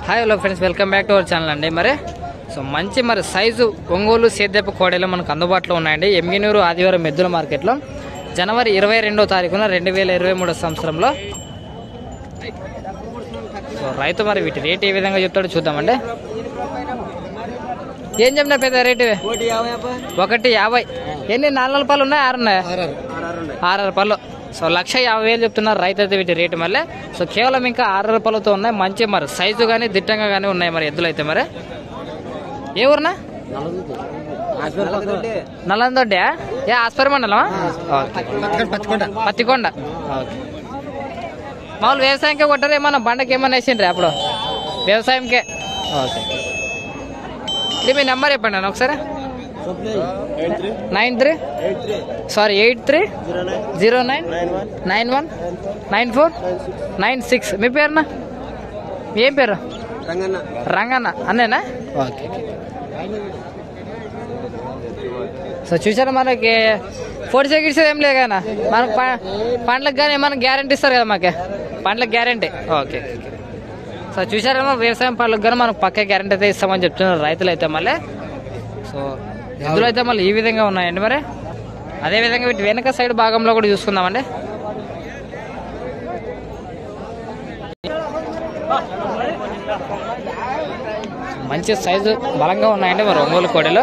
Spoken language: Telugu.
Hi hello friends welcome back to our channel అండి మరి సో మంచి మరి సైజు ఒంగోలు సేద్యపు కోడలు మనకు అందుబాటులో ఉన్నాయండి ఎంగినూరు ఆదివారం మెద్దుల మార్కెట్లో జనవరి ఇరవై రెండో తారీఖున రెండు వేల ఇరవై మూడో సంవత్సరంలో సో రైతు మరి వీటి రేట్ ఏ విధంగా చెప్తాడో చూద్దామండి ఏం చెప్పిన పెద్ద రేటు ఇవి? ఒకటి యాభై ఎన్ని నాలుగు నాలుగు పళ్ళు ఉన్నాయి ఆరు ఉన్నాయా ఆరు పళ్ళు సో లక్ష యాభై వేలు చెప్తున్నారు రైతు అయితే వీటి రేటు మళ్ళీ సో కేవలం ఇంకా ఆరు పళ్ళతో ఉన్నాయి మంచి మరి సైజు కానీ దిట్టంగా కానీ ఉన్నాయి మరి ఎద్దులు అయితే మరి ఏ ఊరునా నల్లందొడ్డా ఏ ఆస్పరి మండలమా ఓకే పత్తికొండ ఓకే మామూలు వ్యవసాయంకే కొట్టారు ఏమన్నా బండకి ఏమన్నా వేసిండ్రా అప్పుడు వ్యవసాయంకే ఓకే ఇది మీ నెంబర్ చెప్పండి అన్న ఒకసారి nine three sorry eight three zero nine nine one nine four nine six మీ పేరునా ఏం పేరు రంగన్న అన్నేనా ఓకే సో చూసారా మనకి ఫోర్ సెకండ్స్ ఏం లేదు కదా మనకు ప- పండ్లకు కానీ ఏమైనా గ్యారంటీ ఇస్తారు కదా మాకు పండ్లకు గ్యారంటీ ఓకే సో చూసారేమో వ్యవసాయం పనులకు కానీ మనకు పక్క గ్యారంటీ అయితే ఇస్తామని చెప్తున్నారు రైతులు అయితే మళ్ళీ సో ఎద్దులు అయితే మళ్ళీ ఈ విధంగా ఉన్నాయండి మరి అదే విధంగా వీటి వెనక సైడ్ భాగంలో కూడా చూసుకుందామండి మంచి సైజు బలంగా ఉన్నాయండి మరి ఒంగోలు కోడలు